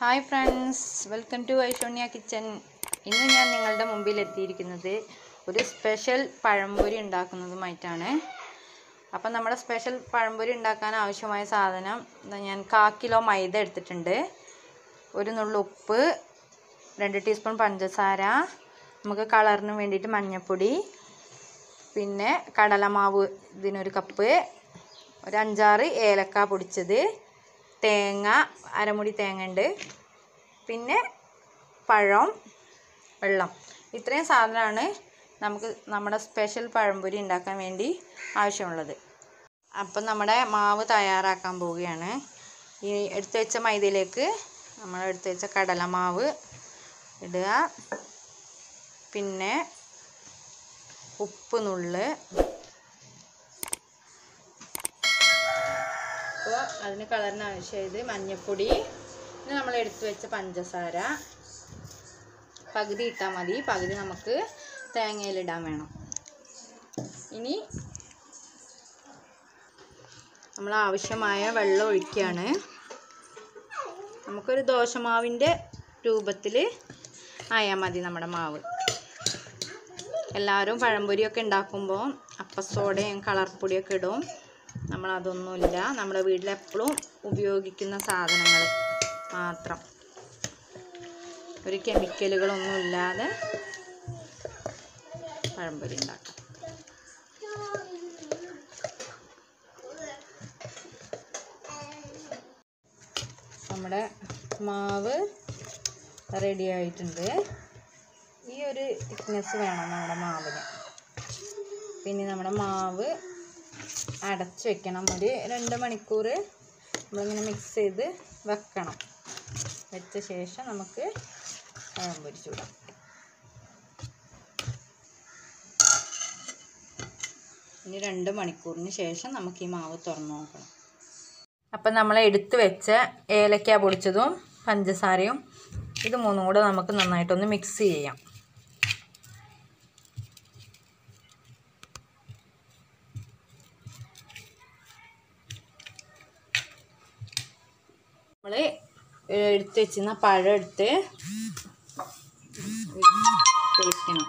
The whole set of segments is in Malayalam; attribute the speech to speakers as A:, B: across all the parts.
A: ഹായ് ഫ്രണ്ട്സ് വെൽക്കം ടു ഐഷോണിയ കിച്ചൻ ഇന്ന് ഞാൻ നിങ്ങളുടെ മുമ്പിൽ എത്തിയിരിക്കുന്നത് ഒരു സ്പെഷ്യൽ പഴംപൊരി ഉണ്ടാക്കുന്നതുമായിട്ടാണ് അപ്പം നമ്മുടെ സ്പെഷ്യൽ പഴംപൊരി ഉണ്ടാക്കാൻ ആവശ്യമായ സാധനം ദാ ഞാൻ കാ കിലോ മൈദ എടുത്തിട്ടുണ്ട് ഒരു നുള്ളു ഉപ്പ് രണ്ട് ടീസ്പൂൺ പഞ്ചസാര നമുക്ക് കളറിന് വേണ്ടിയിട്ട് മഞ്ഞൾപ്പൊടി പിന്നെ കടലമാവ് ഇതിനൊരു കപ്പ് ഒരു അഞ്ചാറ് ഏലക്ക പൊടിച്ചത് തേങ്ങ അരമുടി തേങ്ങ ഉണ്ട് പിന്നെ പഴം വെള്ളം ഇത്രയും സാധനമാണ് നമുക്ക് നമ്മുടെ സ്പെഷ്യൽ പഴംപൊരി ഉണ്ടാക്കാൻ വേണ്ടി ആവശ്യമുള്ളത് അപ്പം നമ്മുടെ മാവ് തയ്യാറാക്കാൻ പോവുകയാണ് ഈ എടുത്തു വെച്ച മൈദയിലേക്ക് നമ്മൾ എടുത്തു വെച്ച കടലമാവ് ഇടുക പിന്നെ ഉപ്പ് നുള്ള് അപ്പോൾ അതിന് കളറിന് ആവശ്യമായത് മഞ്ഞൾപ്പൊടി പിന്നെ നമ്മൾ എടുത്തു വെച്ച പഞ്ചസാര പകുതി ഇട്ടാൽ മതി പകുതി നമുക്ക് തേങ്ങയിലിടാൻ വേണം ഇനി നമ്മൾ ആവശ്യമായ വെള്ളം ഒഴിക്കുകയാണ് നമുക്കൊരു ദോശമാവിൻ്റെ രൂപത്തിൽ ആയാൽ മതി നമ്മുടെ മാവ് എല്ലാവരും പഴംപൊരിയൊക്കെ ഉണ്ടാക്കുമ്പോൾ അപ്പസോഡയും കളർപ്പൊടിയൊക്കെ ഇടും നമ്മളതൊന്നുമില്ല നമ്മുടെ വീട്ടിലെപ്പോഴും ഉപയോഗിക്കുന്ന സാധനങ്ങൾ മാത്രം ഒരു കെമിക്കലുകളൊന്നും ഇല്ലാതെ പഴംപൊരി ഉണ്ടാക്കാം നമ്മുടെ മാവ് റെഡി ആയിട്ടുണ്ട് ഈ ഒരു തിക്നെസ് വേണം നമ്മുടെ മാവിന് പിന്നെ നമ്മുടെ മാവ് അടച്ച് വെക്കണം ഒരു രണ്ട് മണിക്കൂർ നമ്മളിങ്ങനെ മിക്സ് ചെയ്ത് വെക്കണം വെച്ച ശേഷം നമുക്ക് പഴം പൊരിച്ചുവിടാം ഇനി രണ്ട് മണിക്കൂറിന് ശേഷം നമുക്ക് ഈ മാവ് തുറന്ന് നോക്കണം അപ്പം നമ്മൾ എടുത്ത് വെച്ച ഏലക്ക പൊടിച്ചതും പഞ്ചസാരയും ഇത് മൂന്നും കൂടെ നമുക്ക് നന്നായിട്ടൊന്ന് മിക്സ് ചെയ്യാം നമ്മൾ എടുത്ത് വെച്ചിരുന്ന പഴം എടുത്ത് പൊളിക്കണം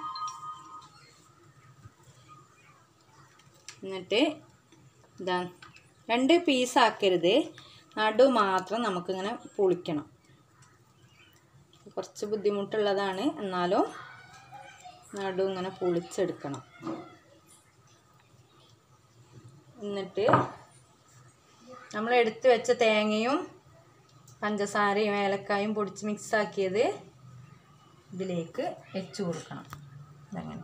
A: എന്നിട്ട് ഇതാ രണ്ട് പീസാക്കരുത് നടു മാത്രം നമുക്കിങ്ങനെ പൊളിക്കണം കുറച്ച് ബുദ്ധിമുട്ടുള്ളതാണ് എന്നാലും നടു ഇങ്ങനെ പൊളിച്ചെടുക്കണം എന്നിട്ട് നമ്മൾ എടുത്ത് വെച്ച തേങ്ങയും പഞ്ചസാരയും ഏലക്കായും പൊടിച്ച് മിക്സാക്കിയത് ഇതിലേക്ക് വെച്ച് കൊടുക്കണം ഇതങ്ങനെ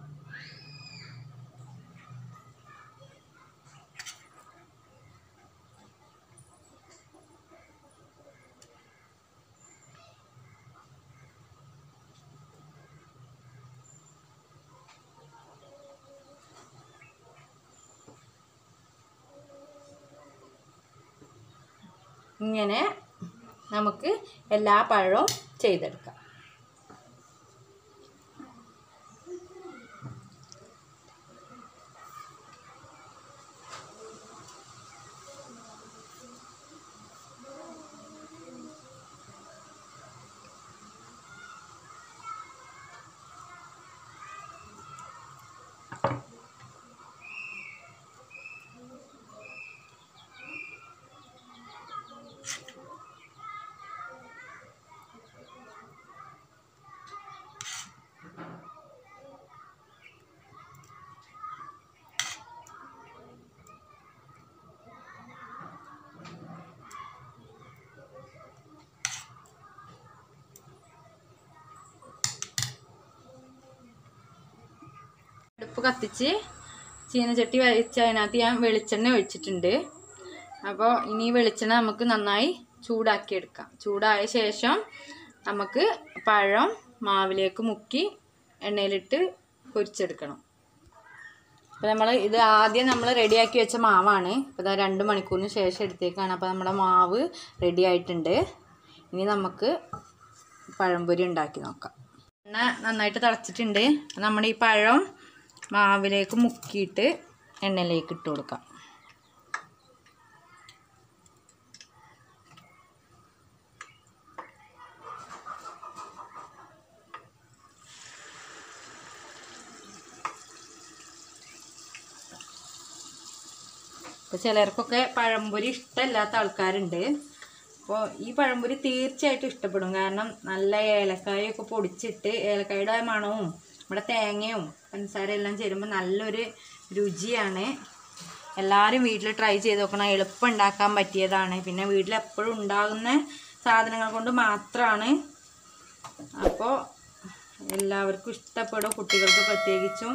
A: ഇങ്ങനെ നമുക്ക് എല്ലാ പഴവും ചെയ്തെടുക്കാം അടുപ്പ് കത്തിച്ച് ചീനച്ചട്ടി വെച്ച് അതിനകത്ത് ഞാൻ വെളിച്ചെണ്ണ ഒഴിച്ചിട്ടുണ്ട് അപ്പോൾ ഇനി വെളിച്ചെണ്ണ നമുക്ക് നന്നായി ചൂടാക്കിയെടുക്കാം ചൂടായ ശേഷം നമുക്ക് പഴം മാവിലേക്ക് മുക്കി എണ്ണയിലിട്ട് പൊരിച്ചെടുക്കണം അപ്പോൾ നമ്മൾ ഇത് ആദ്യം നമ്മൾ റെഡിയാക്കി വെച്ച മാവാണ് അപ്പോൾ ഇതാ രണ്ട് മണിക്കൂറിന് ശേഷം എടുത്തേക്കാണ് അപ്പോൾ നമ്മുടെ മാവ് റെഡി ആയിട്ടുണ്ട് ഇനി നമുക്ക് പഴംപൊരി ഉണ്ടാക്കി നോക്കാം എണ്ണ നന്നായിട്ട് തിളച്ചിട്ടുണ്ട് നമ്മുടെ ഈ പഴം മാവിലേക്ക് മുക്കിയിട്ട് എണ്ണയിലേക്ക് ഇട്ട് കൊടുക്കാം അപ്പോൾ ചിലർക്കൊക്കെ പഴംപൊരി ഇഷ്ടമില്ലാത്ത ആൾക്കാരുണ്ട് അപ്പോൾ ഈ പഴംപൊരി തീർച്ചയായിട്ടും ഇഷ്ടപ്പെടും കാരണം നല്ല ഏലക്കായൊക്കെ പൊടിച്ചിട്ട് ഏലക്കായുടെ ആ മണവും നമ്മുടെ തേങ്ങയും പഞ്ചസാര എല്ലാം ചേരുമ്പോൾ നല്ലൊരു രുചിയാണ് എല്ലാവരും വീട്ടിൽ ട്രൈ ചെയ്ത് നോക്കണം എളുപ്പം ഉണ്ടാക്കാൻ പറ്റിയതാണ് പിന്നെ വീട്ടിൽ എപ്പോഴും ഉണ്ടാകുന്ന സാധനങ്ങൾ കൊണ്ട് മാത്രമാണ് അപ്പോൾ എല്ലാവർക്കും ഇഷ്ടപ്പെടും കുട്ടികൾക്ക് പ്രത്യേകിച്ചും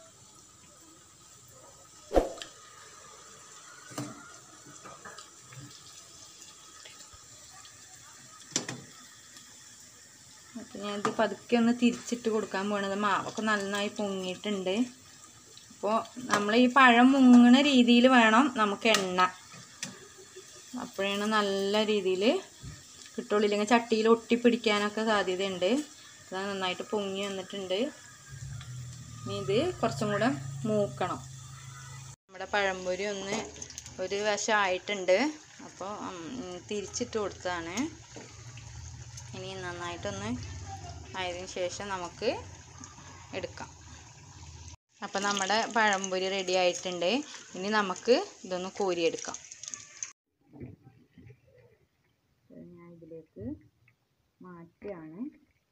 A: അപ്പോൾ ഞാനിത് പതുക്കെ ഒന്ന് തിരിച്ചിട്ട് കൊടുക്കാൻ പോണത് മാവൊക്കെ നന്നായി പൊങ്ങിയിട്ടുണ്ട് അപ്പോൾ നമ്മൾ ഈ പഴം മുങ്ങണ രീതിയിൽ വേണം നമുക്ക് എണ്ണ അപ്പോഴാണ് നല്ല രീതിയിൽ കിട്ടുള്ളൂ ഇല്ലെങ്കിൽ ചട്ടിയിൽ ഒട്ടിപ്പിടിക്കാനൊക്കെ സാധ്യതയുണ്ട് അത് നന്നായിട്ട് പൊങ്ങി വന്നിട്ടുണ്ട് ഇനി ഇത് കുറച്ചും കൂടെ മൂക്കണം നമ്മുടെ പഴംപൊരി ഒന്ന് ഒരു വശം ആയിട്ടുണ്ട് അപ്പോൾ ഉം, തിരിച്ചിട്ട് കൊടുത്തതാണ് ഇനി നന്നായിട്ടൊന്ന് ആയതിനു ശേഷം നമുക്ക് എടുക്കാം അപ്പം നമ്മുടെ പഴംപൊരി റെഡി ആയിട്ടുണ്ട് ഇനി നമുക്ക് ഇതൊന്ന് കോരിയെടുക്കാം ഞാൻ ഇതിലേക്ക് മാറ്റുകയാണ്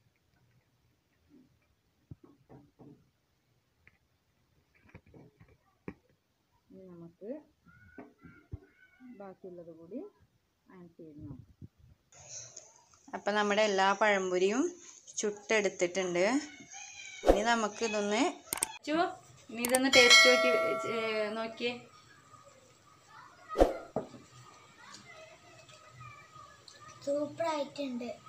A: ഇനി നമുക്ക് ബാക്കിയുള്ളത് കൂടി ആഡ് ചെയ്ത് നോക്കാം അപ്പം നമ്മുടെ എല്ലാ പഴംപൊരിയും ചുട്ടെടുത്തിട്ടുണ്ട് ഇനി നമുക്ക് ഇതൊന്ന് ചു ഇനി ഇതൊന്ന് ടേസ്റ്റ് നോക്കി ഏ, നോക്കിയേ
B: സൂപ്പർ ആയിട്ടുണ്ട്